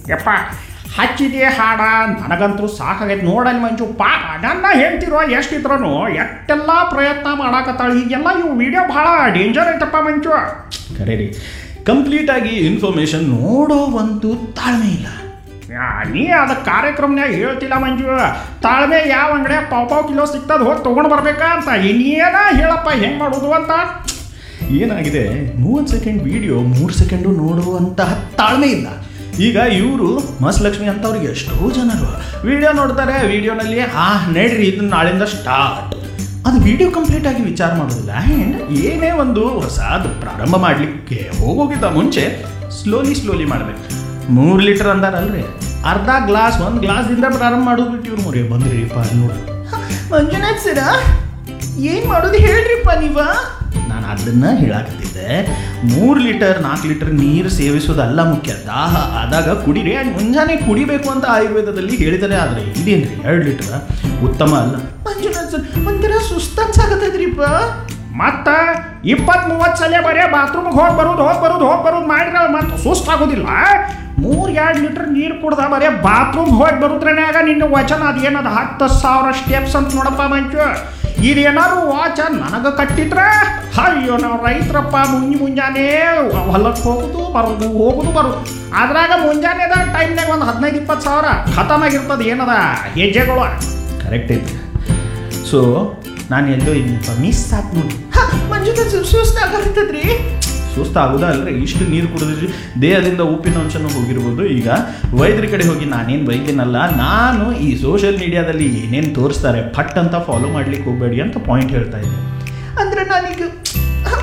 ಯಪ್ಪ ಹಚ್ಚಿದೆ ಹಾಡ ನನಗಂತೂ ಸಾಕಾಗೈತೆ ನೋಡಲ್ಲಿ ಮಂಜು ಪಾ ನನ್ನ ಹೇಳ್ತಿರೋ ಎಷ್ಟಿದ್ರೂ ಎಷ್ಟೆಲ್ಲ ಪ್ರಯತ್ನ ಮಾಡಾಕತ್ತಾಳ ಈಗೆಲ್ಲ ಇವು ವಿಡಿಯೋ ಭಾಳ ಡೇಂಜರ್ ಐತಪ್ಪ ಮಂಜು ಖರೆ ರೀ ಕಂಪ್ಲೀಟಾಗಿ ಇನ್ಫಾರ್ಮೇಷನ್ ನೋಡೋ ಒಂದು ತಾಳ್ಮೆ ಇಲ್ಲ ಯಾ, ನೀ ಅದ ಕಾರ್ಯಕ್ರಮನ್ಯಾಗ ಹೇಳ್ತಿಲ್ಲ ಮಂಜು ತಾಳ್ಮೆ ಯಾವ ಅಂಗಡಿ ಪಾವ್ ಪಾವ್ ಕಿಲೋ ಸಿಗ್ತದ ಹೋಗಿ ತೊಗೊಂಡು ಬರ್ಬೇಕಾ ಅಂತ ಇನ್ನೇನ ಹೇಳಪ್ಪ ಹೆಂಗೆ ಮಾಡೋದು ಅಂತ ಏನಾಗಿದೆ ಮೂವತ್ತು ಸೆಕೆಂಡ್ ವಿಡಿಯೋ ಮೂರು ಸೆಕೆಂಡು ನೋಡುವಂತಹ ತಾಳ್ಮೆ ಇಲ್ಲ ಈಗ ಇವರು ಲಕ್ಷ್ಮಿ ಅಂತವ್ರಿಗೆ ಎಷ್ಟೋ ಜನರು ವಿಡಿಯೋ ನೋಡ್ತಾರೆ ವಿಡಿಯೋನಲ್ಲಿ ಆ ನಡ್ರಿ ಇದನ್ನ ನಾಳಿಂದ ಸ್ಟಾರ್ಟ್ ಅದು ವಿಡಿಯೋ ಕಂಪ್ಲೀಟ್ ಆಗಿ ವಿಚಾರ ಮಾಡೋದಿಲ್ಲ ಆ್ಯಂಡ್ ಏನೇ ಒಂದು ಹೊಸದು ಪ್ರಾರಂಭ ಮಾಡಲಿಕ್ಕೆ ಹೋಗೋಗಿದ್ದ ಮುಂಚೆ ಸ್ಲೋಲಿ ಸ್ಲೋಲಿ ಮಾಡಬೇಕು ಮೂರು ಲೀಟರ್ ಅಂದಾರಲ್ರಿ ಅರ್ಧ ಗ್ಲಾಸ್ ಒಂದು ಗ್ಲಾಸ್ದಿಂದ ಪ್ರಾರಂಭ ಮಾಡೋದು ಬಿಟ್ಟು ಇವ್ರು ಮೊರೆ ಬಂದ್ರಿಪ್ಪ ಅಲ್ಲಿ ನೋಡಿ ಮಂಜುನಾಥ್ ಸರ ಏನು ಮಾಡೋದು ಹೇಳ್ರಿಪ್ಪ ನೀವ ನಾನು ಅದನ್ನ ಹೇಳಾಕತ್ತಿದ್ದೆ ಮೂರು ಲೀಟರ್ ನಾಲ್ಕು ಲೀಟರ್ ನೀರು ಸೇವಿಸೋದಲ್ಲ ಮುಖ್ಯ ದಾಹ ಆದಾಗ ಕುಡಿರಿ ಅದು ಮುಂಜಾನೆ ಕುಡಿಬೇಕು ಅಂತ ಆಯುರ್ವೇದದಲ್ಲಿ ಹೇಳಿದರೆ ಆದರೆ ಇದೇನ್ರಿ ಎರಡು ಲೀಟರ್ ಉತ್ತಮ ಅಲ್ಲ ಮಂಜುನಾಥ್ ಸರ್ ಒಂಥರ ಸುಸ್ತನ್ಸಾಗತ್ತದ್ರಿಪ್ಪ ಮತ್ತ ಇಪ್ಪತ್ತ್ ಮೂವತ್ತು ಸಲ ಬರೇ ಬಾತ್ರೂಮ್ಗೆ ಹೋಗಿ ಬರೋದು ಹೋಗಿ ಬರೋದು ಹೋಗಿ ಬರೋದು ಮಾಡಿದ್ರೆ ಮತ್ತೆ ಸುಸ್ತಾಗೋದಿಲ್ಲ ಮೂರು ಎರಡು ಲೀಟರ್ ನೀರು ಕುಡ್ದ ಬರೇ ಬಾತ್ರೂಮ್ ಹೋಗಿ ಬರೋದ್ರನ್ಯಾಗ ನಿನ್ನ ವಚನ ಅದೇನದ ಹತ್ತು ಸಾವಿರ ಸ್ಟೆಪ್ಸ್ ಅಂತ ನೋಡಪ್ಪ ಮಂಚು ಇದೇನಾದ್ರು ವಾಚ ನನಗೆ ಕಟ್ಟಿದ್ರೆ ಅಯ್ಯೋ ನಾವು ರೈತರಪ್ಪ ಮುಂಜಿ ಮುಂಜಾನೆ ಹೊಲಕ್ಕೆ ಹೋಗುದು ಬರೋದು ಹೋಗುದು ಬರೋದು ಅದ್ರಾಗ ಮುಂಜಾನೆದ ಟೈಮ್ನಾಗ ಒಂದು ಹದಿನೈದು ಇಪ್ಪತ್ತು ಸಾವಿರ ಖತಮ್ ಆಗಿರ್ತದೆ ಏನದ ಹೆಜ್ಜೆಗಳು ಕರೆಕ್ಟ್ ಐತೆ ಸೊ ನಾನು ಎಲ್ಲೋ ಇನ್ನಪ್ಪ ಮಿಸ್ ಆತ್ ನೋಡಿ ಮಂಜುನಾಥ್ ಸುಸ್ತಾಗತ್ತದ್ರಿ ಸುಸ್ತಾಗೋದ ಅಲ್ರಿ ಇಷ್ಟು ನೀರು ಕುಡಿದ್ರಿ ದೇಹದಿಂದ ಉಪ್ಪಿನ ಅಂಶನೂ ಹೋಗಿರ್ಬೋದು ಈಗ ವೈದ್ಯರ ಕಡೆ ಹೋಗಿ ನಾನೇನು ವೈದ್ಯನಲ್ಲ ನಾನು ಈ ಸೋಷಿಯಲ್ ಮೀಡಿಯಾದಲ್ಲಿ ಏನೇನು ತೋರಿಸ್ತಾರೆ ಫಟ್ ಅಂತ ಫಾಲೋ ಮಾಡ್ಲಿಕ್ಕೆ ಹೋಗಬೇಡಿ ಅಂತ ಪಾಯಿಂಟ್ ಹೇಳ್ತಾ ಇದ್ದೆ ಅಂದ್ರೆ ನಾನೀಗ